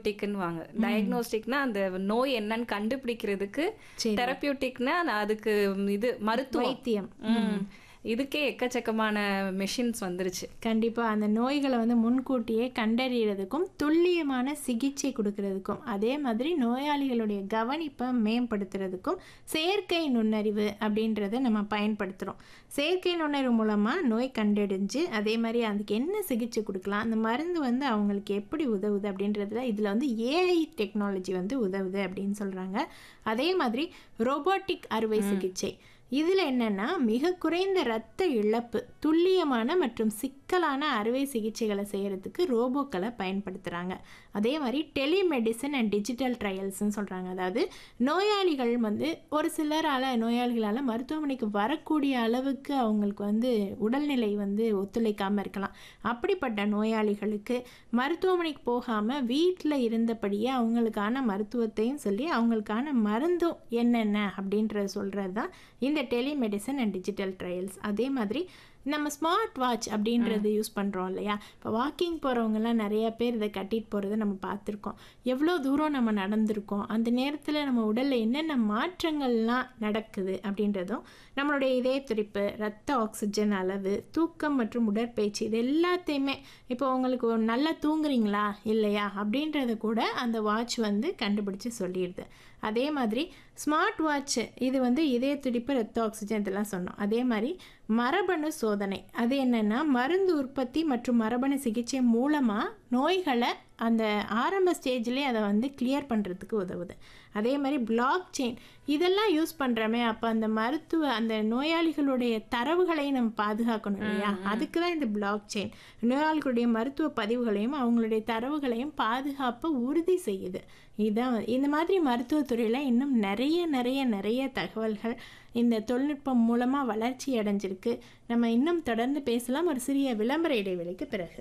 தெரப்பியூட்டிக்னு வாங்க டயக்னோஸ்டிக்னா அந்த நோய் என்னன்னு கண்டுபிடிக்கிறதுக்கு சரி. தெரப்பியூட்டிக்னா அதுக்கு இது மருத்துவம் வைத்தியம் ம். இதுக்கே எக்கச்சக்கமான மெஷின்ஸ் வந்துருச்சு கண்டிப்பா அந்த நோய்களை வந்து முன்கூட்டியே கண்டறியறதுக்கும் துல்லியமான சிகிச்சை கொடுக்கறதுக்கும் அதே மாதிரி நோயாளிகளுடைய கவனிப்பை மேம்படுத்துறதுக்கும் செயற்கை நுண்ணறிவு அப்படின்றத நம்ம பயன்படுத்துகிறோம் செயற்கை நுண்ணறிவு மூலமாக நோய் கண்டறிஞ்சு அதே மாதிரி அதுக்கு என்ன சிகிச்சை கொடுக்கலாம் அந்த மருந்து வந்து அவங்களுக்கு எப்படி உதவுது அப்படின்றதுல இதில் வந்து ஏஐ டெக்னாலஜி வந்து உதவுது அப்படின்னு சொல்கிறாங்க அதே மாதிரி ரோபோட்டிக் அறுவை சிகிச்சை இதில் என்னென்னா மிக குறைந்த இரத்த இழப்பு துல்லியமான மற்றும் சிக்கலான அறுவை சிகிச்சைகளை செய்கிறதுக்கு ரோபோக்களை பயன்படுத்துகிறாங்க அதே மாதிரி டெலிமெடிசன் அண்ட் டிஜிட்டல் ட்ரையல்ஸ்னு சொல்கிறாங்க அதாவது நோயாளிகள் வந்து ஒரு சிலரால் நோயாளிகளால் மருத்துவமனைக்கு வரக்கூடிய அளவுக்கு அவங்களுக்கு வந்து உடல்நிலை வந்து ஒத்துழைக்காமல் இருக்கலாம் அப்படிப்பட்ட நோயாளிகளுக்கு மருத்துவமனைக்கு போகாமல் வீட்டில் இருந்தபடியே அவங்களுக்கான மருத்துவத்தையும் சொல்லி அவங்களுக்கான மருந்தும் என்னென்ன அப்படின்றத சொல்கிறது தான் இந்த டெலிமெடிசன் அண்ட் டிஜிட்டல் ட்ரையல்ஸ் அதே மாதிரி நம்ம ஸ்மார்ட் வாட்ச் அப்படின்றது யூஸ் பண்ணுறோம் இல்லையா இப்போ வாக்கிங் போகிறவங்கலாம் நிறைய பேர் இதை கட்டிட்டு போகிறத நம்ம பார்த்துருக்கோம் எவ்வளோ தூரம் நம்ம நடந்திருக்கோம் அந்த நேரத்தில் நம்ம உடலில் என்னென்ன மாற்றங்கள்லாம் நடக்குது அப்படின்றதும் நம்மளுடைய இதய துடிப்பு ரத்த ஆக்சிஜன் அளவு தூக்கம் மற்றும் உடற்பயிற்சி இது எல்லாத்தையுமே இப்போ உங்களுக்கு ஒரு நல்லா தூங்குறீங்களா இல்லையா அப்படின்றத கூட அந்த வாட்ச் வந்து கண்டுபிடிச்சு சொல்லிடுது அதே மாதிரி ஸ்மார்ட் வாட்ச் இது வந்து இதய துடிப்பு ரத்த ஆக்சிஜன் இதெல்லாம் சொன்னோம் அதே மாதிரி மரபணு சோதனை அது என்னென்னா மருந்து உற்பத்தி மற்றும் மரபணு சிகிச்சை மூலமாக நோய்களை அந்த ஆரம்ப ஸ்டேஜ்லேயே அதை வந்து கிளியர் பண்ணுறதுக்கு உதவுது அதே மாதிரி பிளாக் செயின் இதெல்லாம் யூஸ் பண்ணுறோமே அப்போ அந்த மருத்துவ அந்த நோயாளிகளுடைய தரவுகளையும் நம்ம பாதுகாக்கணும் இல்லையா அதுக்கு தான் இந்த பிளாக் செயின் நோயாளிகளுடைய மருத்துவ பதிவுகளையும் அவங்களுடைய தரவுகளையும் பாதுகாப்பை உறுதி செய்யுது இதான் இந்த மாதிரி மருத்துவத்துறையில் இன்னும் நிறைய நிறைய நிறைய தகவல்கள் இந்த தொழில்நுட்பம் மூலமாக வளர்ச்சி அடைஞ்சிருக்கு நம்ம இன்னும் தொடர்ந்து பேசலாம் ஒரு சிறிய விளம்பர இடைவெளிக்கு பிறகு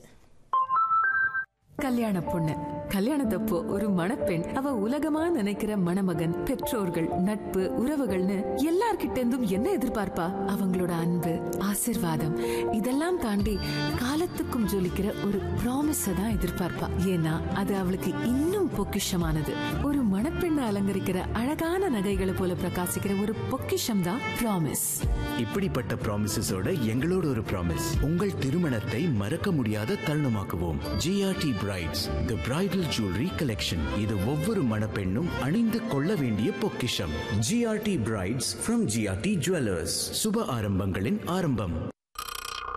கல்யாண பொண்ணு கல்யாணத்தப்போ ஒரு மணப்பெண் அவ உலகமா நினைக்கிற மணமகன் பெற்றோர்கள் நட்பு உறவுகள்னு எல்லார்கிட்ட இருந்தும் என்ன எதிர்பார்ப்பா அவங்களோட அன்பு ஆசிர்வாதம் இதெல்லாம் தாண்டி காலத்துக்கும் ஜொலிக்கிற ஒரு ப்ராமிஸ தான் எதிர்பார்ப்பா ஏன்னா அது அவளுக்கு இன்னும் பொக்கிஷமானது ஒரு மணப்பெண்ணை அலங்கரிக்கிற அழகான நகைகளை போல பிரகாசிக்கிற ஒரு பொக்கிஷம் தான் ப்ராமிஸ் இப்படிப்பட்ட ப்ராமிசஸோட எங்களோட ஒரு ப்ராமிஸ் உங்கள் திருமணத்தை மறக்க முடியாத தருணமாக்குவோம் G R T brides the bridal jewellery collection இது ஒவ்வொரு மணப்பெண்ணும் அணிந்து கொள்ள வேண்டிய பொக்கிஷம் G R T brides from G R T jewellers சுப ஆரம்பங்களின் ஆரம்பம்